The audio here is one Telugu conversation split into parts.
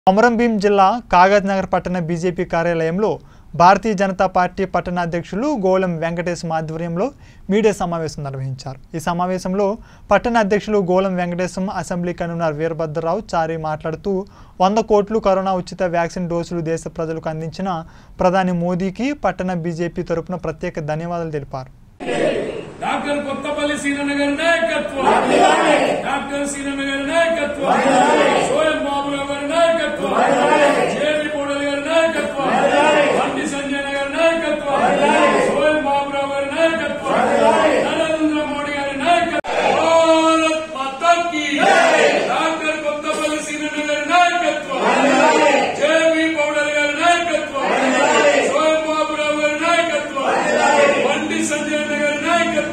కొమరంభీం జిల్లా కాగజ్ నగర్ పట్టణ బీజేపీ కార్యాలయంలో భారతీయ జనతా పార్టీ పట్టణ అధ్యక్షులు గోలం వెంకటేశం ఆధ్వర్యంలో మీడియా సమావేశం నిర్వహించారు ఈ సమావేశంలో పట్టణ అధ్యక్షులు గోలం వెంకటేశం అసెంబ్లీ కన్వీనర్ వీరభద్రరావు చారి మాట్లాడుతూ వంద కోట్లు కరోనా ఉచిత వ్యాక్సిన్ డోసులు దేశ ప్రజలకు అందించిన ప్రధాని మోదీకి పట్టణ బీజేపీ తరపున ప్రత్యేక ధన్యవాదాలు తెలిపారు డాక్టర్ కొత్తపల్లి సీనన్న గారి నాయకత్వం డాక్టర్ సీనన్న గారి నాయకత్వం సోయం బాబురావు గారి నాయకత్వం జేబీ కోడలి గారి నాయకత్వం బండి సంజయ్ గారి నాయకత్వం సోయం బాబురావు గారి నాయకత్వం నరేంద్ర మోడీ గారి నాయకత్వం భారత్ మాతాకి డాక్టర్ కొత్తపల్లి సీనన్న గారి నాయకత్వం జేబీ కోడలి గారి నాయకత్వం సోయం బాబురావు గారి నాయకత్వం బండి సంజయ్ గారి నాయకత్వం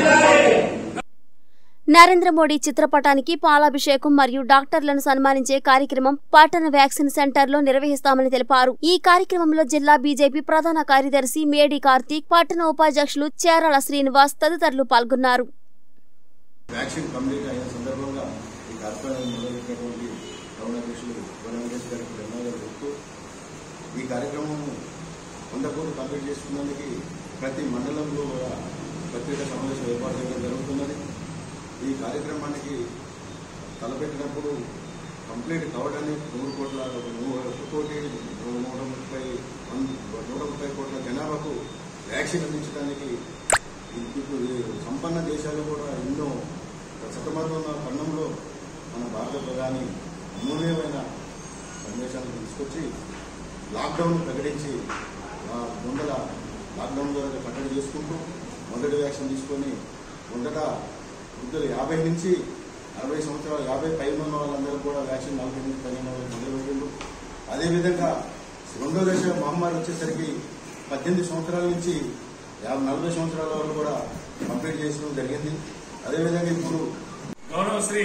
నరేంద్ర మోడీ చిత్రపటానికి పాలాభిషేకం మరియు డాక్టర్లను సన్మానించే కార్యక్రమం పట్టణ వ్యాక్సిన్ సెంటర్లో నిర్వహిస్తామని తెలిపారు ఈ కార్యక్రమంలో జిల్లా బీజేపీ ప్రధాన కార్యదర్శి మేడి కార్తీక్ పట్టణ ఉపాధ్యక్షులు చేరాల శ్రీనివాస్ తదితరులు పాల్గొన్నారు వ్యాక్సిన్ కంప్లీట్ అయిన సందర్భంగా ఈ కార్యక్రమాన్ని మొదలెట్టినటువంటి గవర్నర్ అధ్యక్షులు గౌరవ వెంకటేష్ గారికి ధన్యవాదాలు చెప్తూ ఈ కార్యక్రమం వంద కోట్లు కంప్లీట్ చేసుకున్నందుకు ప్రతి మండలంలో కూడా ప్రత్యేక సమావేశం ఏర్పాటు చేయడం జరుగుతున్నది ఈ కార్యక్రమానికి తలపెట్టినప్పుడు కంప్లీట్ కావడానికి నూరు కోట్ల నూ- ఒక కోటి నూట ముప్పై వన్- నూట ముప్పై కోట్ల జనాభాకు వ్యాక్సిన్ అందించడానికి ఇప్పుడు ఈ సంపన్న దేశాలు కూడా ఎన్నో సతమతమైన తరుణంలో మన భారత ప్రధాని అమూల్యమైన సందేశాలను తీసుకొచ్చి లాక్డౌన్ ప్రకటించి ఆ ముందల లాక్డౌన్ ద్వారా కట్టడి చేసుకుంటూ మొదటి వ్యాక్సిన్ తీసుకొని మొదట వృద్ధులు యాభై నుంచి అరవై సంవత్సరాలు యాభై పైన ఉన్న వాళ్ళందరూ కూడా వ్యాక్సిన్ నలభై నుంచి పదిహేను వాళ్ళు మొదలుపెట్టిండు అదేవిధంగా రెండో దశ మహమ్మారి వచ్చేసరికి పద్దెనిమిది సంవత్సరాల నుంచి యాభై నలభై సంవత్సరాల వరకు కూడా కంప్లీట్ చేయడం జరిగింది అదేవిధంగా ఇప్పుడు గౌరవ శ్రీ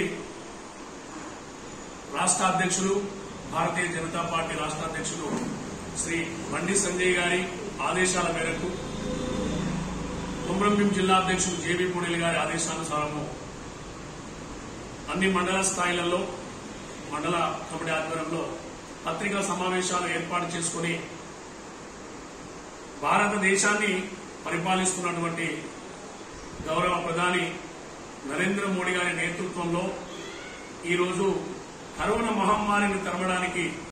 రాష్ట్ర అధ్యక్షులు భారతీయ జనతా పార్టీ రాష్ట్ర అధ్యక్షులు శ్రీ బండి సంజయ్ గారి ఆదేశాల మేరకు కుమ్రంభీం జిల్లా అధ్యక్షులు జేబీ పూడేలి గారి ఆదేశానుసారము అన్ని మండల స్థాయిలలో మండల కమిటీ ఆధ్వర్యంలో పత్రికా సమావేశాలు ఏర్పాటు చేసుకుని భారతదేశాన్ని పరిపాలిస్తున్నటువంటి గౌరవ ప్రధాని నరేంద్ర మోడీ గారి నేతృత్వంలో ఈరోజు కరోనా మహమ్మారిని తరమడానికి